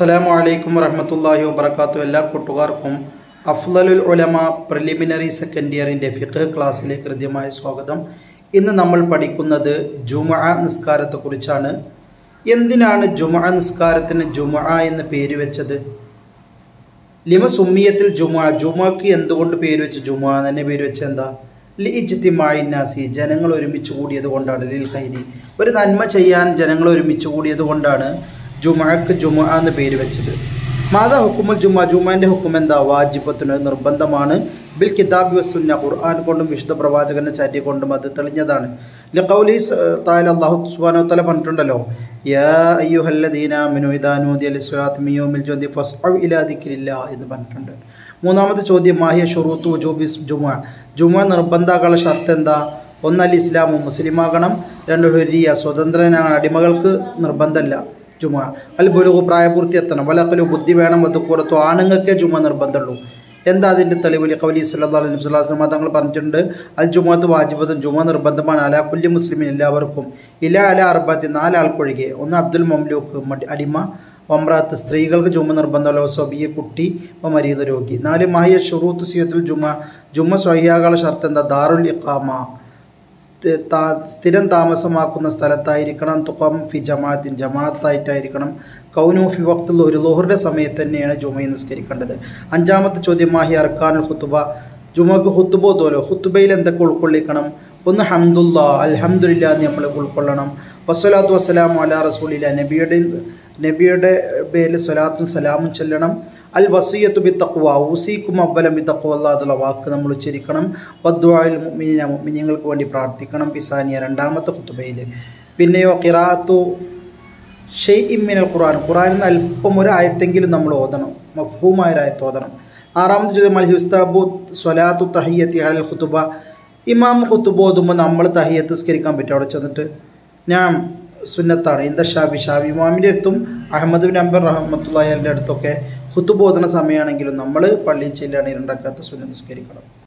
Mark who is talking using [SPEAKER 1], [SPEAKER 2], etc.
[SPEAKER 1] അസ്സലാമു അലൈക്കും വറഹമത്തല്ലാഹി വബർക്കാത്തു എല്ലാ കൂട്ടുകാർക്കും അഫ്ലലുൽ ഉലമ പ്രിലിമിനറി സെക്കൻഡ് ഇയറിൻ്റെ ഫിഖ് ക്ലാസ്സിലേക്ക് ഹൃദ്യമായ സ്വാഗതം ഇന്ന് നമ്മൾ പഠിക്കുന്നത് ജുമഅ നിസ്കാരത്തെക്കുറിച്ചാണ് എന്തിനാണ് ജുമഅ നിസ്കാരത്തിന് ജുമഅ എന്ന് പേര് വെച്ചത് ലിമ സുമ്മിയത്തിൽ ജുമ ജുമക്ക് എന്തുകൊണ്ട് പേര് വെച്ച് ജുമ തന്നെ പേര് വെച്ച എന്താ ലി ഇജ്തിമായി നാസി ജനങ്ങൾ ഒരുമിച്ച് കൂടിയത് കൊണ്ടാണ് ലിൽ ഖൈരി ഒരു നന്മ ചെയ്യാൻ ജനങ്ങൾ ഒരുമിച്ച് കൂടിയത് കൊണ്ടാണ് ജുമക്ക് ജുമ എന്ന് പേര് വെച്ചത് മാതാ ഹുക്കുമുൽ ജുമ ജുമാൻ്റെ ഹുക്കും എന്താ വാജിബത്തിന് നിർബന്ധമാണ് ബിൽ കിതാബ് വസുന്ന ഖുർആൻ കൊണ്ടും വിശുദ്ധ പ്രവാചകന്റെ ചാറ്റി കൊണ്ടും അത് തെളിഞ്ഞതാണ് ലഖൗലി താല അല്ലാഹു സുബ്ഹാനഹു വതആല പറഞ്ഞിട്ടുണ്ടല്ലോ യാ അയ്യുഹല്ലദീന ആമനു ഇദാ നൂദിയ ലിസ്വലാത്തി മിൻ യൗമിൽ ജുമഅത്തി ഫസ്അു ഇലാ ദിക്രില്ലാ എന്ന് പറഞ്ഞിട്ടുണ്ട് മൂന്നാമത്തെ ചോദ്യം മാഹിയ ഷുറൂത്തു വജൂബിസ് ജുമ ജുമ നിർബന്ധാകാനുള്ള ഷർത്ത് എന്താ ഒന്ന് അൽ ഇസ്ലാമു മുസ്ലിമാകണം രണ്ട് ഹുരിയ സ്വതന്ത്രനാണ് അടിമകൾക്ക് നിർബന്ധമല്ല ജുമ അൽ ബുലുഗു പ്രായപൂർത്തി എത്തണം വലക്കലു ബുദ്ധി വേണം അത് കുറത്തു ആണുങ്ങൾക്കേ ജുമ നിർബന്ധമുള്ളൂ എന്താ അതിൻ്റെ തെളിവ് കവലി സല്ലാ അലൈഹി സ്വലാസ്ലമ തങ്ങൾ പറഞ്ഞിട്ടുണ്ട് അൽ ജുമാത്ത് വാജിബത്തും ജുമ നിർബന്ധമാണ് അല കുല്യ മുസ്ലിമിൻ എല്ലാവർക്കും ഇല അല അർബത്തി നാലാൾക്കൊഴികെ ഒന്ന് അബ്ദുൽ മംലൂക്ക് മടി അടിമ ഒമ്രാത്ത് സ്ത്രീകൾക്ക് ജുമ നിർബന്ധമല്ലോ സൊബിയ കുട്ടി മരീത രോഗി നാല് മാഹിയ ഷുറൂത്ത് സിയത്തുൽ ജുമ ജുമ സ്വഹിയാകളുടെ ഷർത്ത് എന്താ ദാറുൽ ഇഖാമ സ്ഥിരം താമസമാക്കുന്ന സ്ഥലത്തായിരിക്കണം തുക്കം ഫി ജമാഅത്തിൻ ജമാഅത്തായിട്ടായിരിക്കണം കൗനു ഫി വക്തിൽ ഒരു ലോഹറുടെ സമയത്ത് തന്നെയാണ് ജുമയെ നിസ്കരിക്കേണ്ടത് അഞ്ചാമത്തെ ചോദ്യം മാഹി അർക്കാനുൽ ഹുത്തുബ ജുമക്ക് ഹുത്തുബോ തോലോ ഹുത്തുബയിൽ എന്തൊക്കെ ഉൾക്കൊള്ളിക്കണം ഒന്ന് ഹംദുല്ല അൽഹംദുലില്ല എന്ന് നമ്മൾ ഉൾക്കൊള്ളണം വസ്സലാത്തു വസ്സലാം അല റസൂലില്ല നബിയുടെ നബിയുടെ പേരിൽ സ്വലാത്തും സലാമും ചെല്ലണം അൽ വസീയത്തു ബി തക്വ ഊസീക്കും അബ്ബലം ബി തക്വ എന്നുള്ള വാക്ക് നമ്മൾ ഉച്ചരിക്കണം വദ്വായിൽ മുമിനിന മുമിനിങ്ങൾക്ക് വേണ്ടി പ്രാർത്ഥിക്കണം പിസാനിയ രണ്ടാമത്തെ കുത്തുബയിൽ പിന്നെയോ കിറാത്തു ഷെയ് ഇമ്മിനൽ ഖുർആൻ ഖുറാനിൽ നിന്ന് അല്പം ഒരു ആയത്തെങ്കിലും നമ്മൾ ഓതണം മഫ്ഹൂമായ ഒരു ആയത്ത് ഓതണം ആറാമത്തെ ചോദ്യം അൽ ഹിസ്താബു സ്വലാത്തു തഹിയത്തി അൽ ഖുത്തുബ ഇമാം ഖുത്തുബ് ഓതുമ്പോൾ നമ്മൾ തഹിയത്ത് സ്കരിക്കാൻ പറ്റും അവിടെ ചെന്നിട്ട് ഞാൻ സുന്നത്താണ് ഇന്ത ഷാബി ഷാബി ഇമാമിൻ്റെ അടുത്തും അഹമ്മദ് ബിൻ അംബർ റഹമത്തുള്ളാഹിൻ്റെ അടുത്തൊക്കെ ഖുത്തുബ് ഓതുന്ന സമയമാണെങ്കിലും നമ്മൾ പള്ളിയിൽ ചെല്ലുകയാണെങ്കിൽ രണ്ടക്കാത്ത സുന്നത്ത് സ്കരിക്കണം